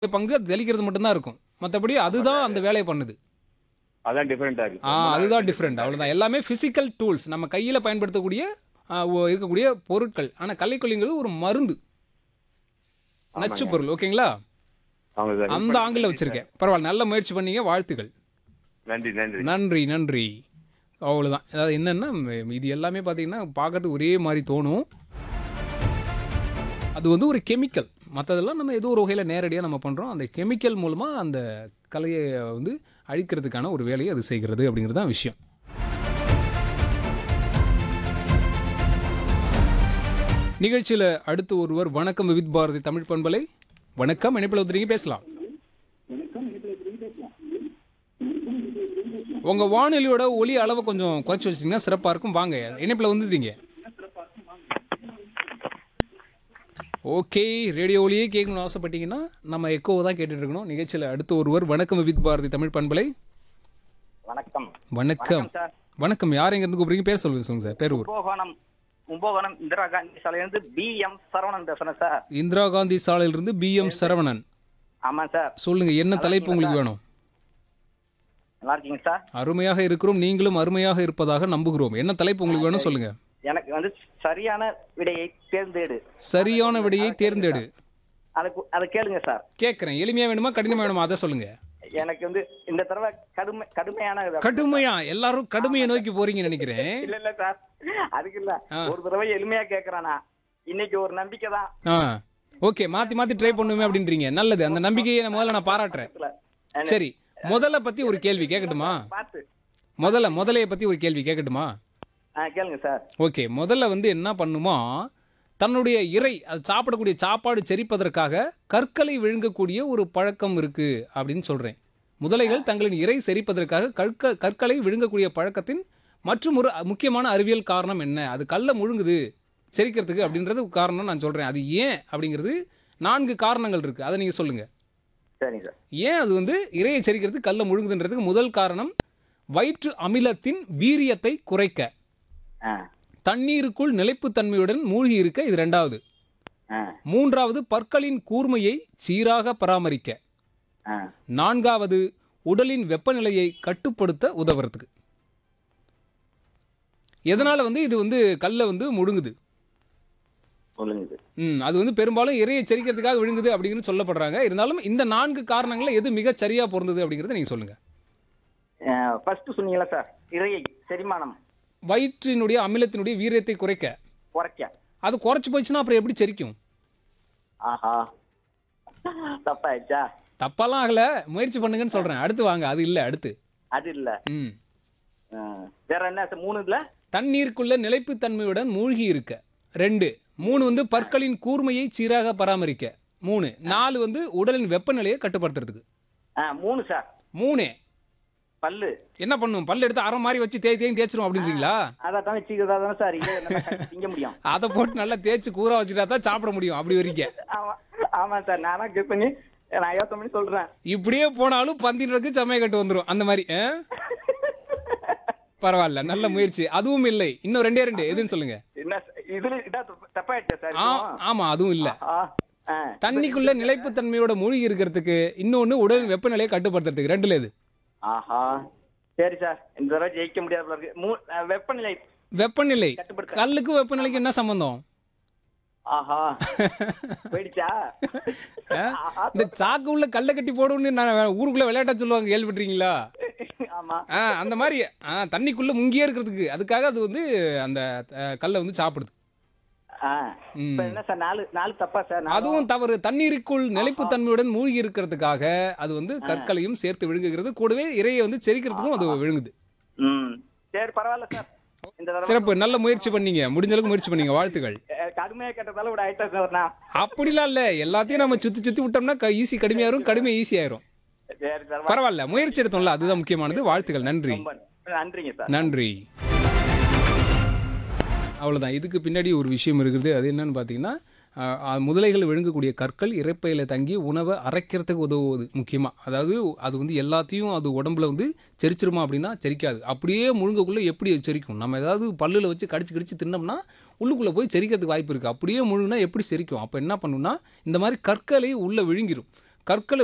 பங்கு அது தெளிக்கிறது மட்டும்தான் இருக்கும் மற்றபடி அதுதான் அந்த வேலையை பண்ணுது அதான் டிஃபரெண்டா இருக்கு ஆ அதுதான் டிஃப்ரெண்ட் அவ்வளோதான் எல்லாமே ஃபிசிக்கல் டூல்ஸ் நம்ம கையில் பயன்படுத்தக்கூடிய ஆ, ஒ- இருக்கக்கூடிய பொருட்கள் ஆனால் கலைக்கொல்லிங்கிறது ஒரு மருந்து நச்சு பொருள் ஓகேங்களா ஆமா சார் அந்த ஆங்கிளில் வச்சிருக்கேன் பரவாயில்ல நல்ல முயற்சி பண்ணீங்க வாழ்த்துக்கள் நன்றி நன்றி நன்றி நன்றி அவ்வளோதான் அதாவது என்னென்னா இது எல்லாமே பார்த்தீங்கன்னா பார்க்கறதுக்கு ஒரே மாதிரி தோணும் அது வந்து ஒரு கெமிக்கல் மற்றதெல்லாம் நம்ம ஏதோ ஒரு வகையில் நேரடியாக நம்ம பண்ணுறோம் அந்த கெமிக்கல் மூலமாக அந்த கலையை வந்து அழிக்கிறதுக்கான ஒரு வேலையை அது செய்கிறது அப்படிங்கிறது தான் விஷயம் நிகழ்ச்சியில் அடுத்து ஒருவர் வணக்கம் விவித் பாரதி தமிழ் பண்பலை வணக்கம் இணைப்பில் வந்துருங்க பேசலாம் உங்க வானொலியோட ஒலி அளவை கொஞ்சம் குறைச்சி வச்சிட்டீங்கன்னா சிறப்பாக இருக்கும் வாங்க இணைப்பில் வந்துட்டீங்க ஓகே ரேடியோ ஒலியே கேட்கணும்னு ஆசைப்பட்டீங்கன்னா நம்ம எக்கோவை தான் கேட்டுட்டு இருக்கணும் நிகழ்ச்சியில் அடுத்து ஒருவர் வணக்கம் வித் பாரதி தமிழ் பண்பலை வணக்கம் வணக்கம் சார் வணக்கம் யார் எங்க இருந்து கூப்பிடுறீங்க பேர் சொல்லுங்க சொல்லுங்க சார் பேர் ஊர் கும்பகோணம் கும்பகோணம் இந்திரா காந்தி சாலையிலிருந்து பி எம் சரவணன் பேசுறேன் சார் இந்திரா காந்தி சாலையிலிருந்து பி எம் சரவணன் ஆமா சார் சொல்லுங்க என்ன தலைப்பு உங்களுக்கு வேணும் நல்லா இருக்கீங்க சார் அருமையாக இருக்கிறோம் நீங்களும் அருமையாக இருப்பதாக நம்புகிறோம் என்ன தலைப்பு உங்களுக்கு வேணும் சொல்லுங்க எனக்கு வந்து சரியான விடையை தேர்ந்தெடு சரியான விடையை தேர்ந்தெடு அதை கு- அதை கேளுங்க சார் கேட்குறேன் எளிமையா வேணுமா கடினமா வேணுமா அதை சொல்லுங்க எனக்கு வந்து இந்த தடவை கடுமை கடுமையான இது- கடுமையா எல்லாரும் கடுமையை நோக்கி போறீங்கன்னு நினைக்கிறேன் இல்ல இல்ல சார் அதுக்கு இல்ல ஒரு தடவை எளிமையா கேக்குறானா இன்னைக்கு ஒரு நம்பிக்கை தான் ஆ ஓகே மாத்தி மாத்தி ட்ரை பண்ணுவேன் அப்படின்றீங்க நல்லது அந்த நம்பிக்கையை நான் முதல்ல நான் பாராட்டுறேன் சரி முதல்ல பத்தி ஒரு கேள்வி கேட்கட்டுமா பார்த்து முதல்ல முதலைய பத்தி ஒரு கேள்வி கேட்கட்டுமா ஆ கேளுங்க சார் ஓகே முதல்ல வந்து என்ன பண்ணுமா தன்னுடைய இறை அது சாப்பிடக்கூடிய சாப்பாடு செரிப்பதற்காக கற்களை விழுங்கக்கூடிய ஒரு பழக்கம் இருக்கு அப்படின்னு சொல்றேன் முதலைகள் தங்களின் இறை செரிப்பதற்காக கற்க கற்களை விழுங்கக்கூடிய பழக்கத்தின் மற்றும் ஒரு முக்கியமான அறிவியல் காரணம் என்ன அது கல்லை முழுங்குது செரிக்கிறதுக்கு அப்படின்றது காரணம் நான் சொல்றேன் அது ஏன் அப்படிங்கிறது நான்கு காரணங்கள் இருக்கு அதை நீங்க சொல்லுங்க சரிங்க சார் ஏன் அது வந்து இறையை செரிக்கிறதுக்கு கல்லை முழுங்குதுன்றதுக்கு முதல் காரணம் வயிற்று அமிலத்தின் வீரியத்தை குறைக்க ஆ தண்ணீருக்குள் நிலைப்புத்தன்மையுடன் மூழ்கி இருக்க இது ரெண்டாவது ஆ மூன்றாவது பற்களின் கூர்மையை சீராக பராமரிக்க ஆ நான்காவது உடலின் வெப்பநிலையை கட்டுப்படுத்த உதவுறதுக்கு எதனால வந்து இது வந்து கல்லை வந்து முழுங்குது சொல்லுங்க சார் ம் அது வந்து பெரும்பாலும் இறையை செரிக்கிறதுக்காக விழுங்குது அப்படிங்கிறது சொல்லப்படுறாங்க இருந்தாலும் இந்த நான்கு காரணங்கள்ல எது மிக சரியா பொருந்தது அப்படிங்கிறத நீங்க சொல்லுங்க ஃபர்ஸ்ட் சொன்னீங்களா சார் இறையை செரிமானம் வயிற்றினுடைய அமிலத்தினுடைய வீரியத்தை குறைக்க குறைக்க அது குறைச்சு போச்சுன்னா அப்புறம் எப்படி செரிக்கும் ஆஹா தப்பாயிடுச்சா தப்பாலாம் ஆகல முயற்சி பண்ணுங்கன்னு சொல்றேன் அடுத்து வாங்க அது இல்ல அடுத்து அது இல்ல ம் ஆ. வேற என்ன சார் மூணு இதுல தண்ணீருக்குள்ள நிலைப்புத்தன்மையுடன் மூழ்கி இருக்க ரெண்டு மூணு வந்து பற்களின் கூர்மையை சீராக பராமரிக்க மூணு நாலு வந்து உடலின் வெப்பநிலையை கட்டுப்படுத்துறதுக்கு ஆ, மூணு சார் மூணே பல்லு என்ன பண்ணும் பல்ல எடுத்து அரை மாதிரி வச்சு தேய் தேய் தேய்ச்சிரும் அப்படின்றீங்களா அதான் தானே சீக்கிரதா தானே சார் இதை நல்லா கட்டி திங்க முடியும் அதை போட்டு நல்லா தேய்ச்சி கூற வச்சுட்டா தான் சாப்பிட முடியும் அப்படி வரைக்க ஆமா ஆமா சார் நானா கெஸ் பண்ணி நான் யோசனை பண்ணி சொல்றேன் இப்படியே போனாலும் பந்தினருக்கு சமய கட்டு வந்துரும் அந்த மாதிரி ஆ? பரவாயில்ல நல்ல முயற்சி அதுவும் இல்லை இன்னும் ரெண்டே ரெண்டு எதுன்னு சொல்லுங்க என்ன சார், இதுல இதான் தப்பு- தப்பாயிடுச்சா சார் ஆ இப்போ? ஆமா அதுவும் இல்ல ஆ, ஆ. தண்ணிக்குள்ள நிலைப்புத்தன்மையோட மூழ்கி இருக்கிறதுக்கு இன்னொன்னு உடல் வெப்பநிலையை கட்டுப்படுத்துறதுக்கு ரெண்டுல எது ஆஹா சரி சார் இந்த தடவை ஜெயிக்க முடியாது போல இருக்கு மூ- ஆ, வெப்பநிலை வெப்பநிலை கட்டுப்படுத்த கல்லுக்கு வெப்பநிலைக்கு என்ன சம்பந்தம் ஆஹா போயிடுச்சா ஆ? இந்த சாக்கு உள்ள கல்லை கட்டி போடுன்னு நான் ஊருக்குள்ள விளையாட்டா சொல்லுவாங்க கேள்விப்பட்டிருக்கீங்களா ஆமா ஆ அந்த மாதிரி ஆ தண்ணிக்குள்ள முங்கியே இருக்கிறதுக்கு அதுக்காக அது வந்து அந்த அஹ், கல்லை வந்து சாப்பிடுது ஆ. ம். இப்ப என்ன சார் நாலு நாலு தப்பா சார் நாலும் அதுவும் தவறு தண்ணீருக்குள் நிலைப்புத்தன்மையுடன் மூழ்கி இருக்கிறதுக்காக அது வந்து கற்களையும் சேர்த்து விழுங்குகிறது கூடவே இறையை வந்து செரிக்கிறதுக்கும் அது விழுங்குது ம் சரி பரவாயில்ல சார் இந்த தடவை சிறப்பு நல்ல முயற்சி பண்ணீங்க முடிஞ்ச அளவுக்கு முயற்சி பண்ணீங்க வாழ்த்துக்கள் அஹ், கடுமையா கேட்டதால விட ஆயிட்டா சார் நான் அப்படிலாம் இல்ல எல்லாத்தையும் நம்ம சுத்தி சுத்தி விட்டோம்னா ஈஸி கடுமையாயிரும் கடுமை ஈஸி ஆயிரும் சரி சார் பரவாயில்ல முயற்சி எடுத்தோம்ல அதுதான் முக்கியமானது வாழ்த்துக்கள் நன்றி ரொம்ப நன்றிங்க சார் நன்றி அவ்வளோதான் இதுக்கு பின்னாடி ஒரு விஷயம் இருக்குது அது என்னன்னு பார்த்தீங்கன்னா அஹ், அஹ், முதலைகள் விழுங்கக்கூடிய கற்கள் இறைப்பையில் தங்கி உணவை அரைக்கிறதுக்கு உதவுவது முக்கியமாக அதாவது அது வந்து எல்லாத்தையும் அது உடம்புல வந்து செரிச்சிருமா அப்படின்னா செரிக்காது அப்படியே முழுங்கக்குள்ளே எப்படி அது செரிக்கும் நம்ம ஏதாவது பல்லில் வச்சு கடிச்சு கடிச்சு தின்னோம்னா உள்ளுக்குள்ளே போய் செரிக்கிறதுக்கு வாய்ப்பு இருக்குது அப்படியே முழுங்கினா எப்படி செரிக்கும் அப்போ என்ன பண்ணுன்னா இந்த மாதிரி கற்களை உள்ளே விழுங்கிரும் கற்களை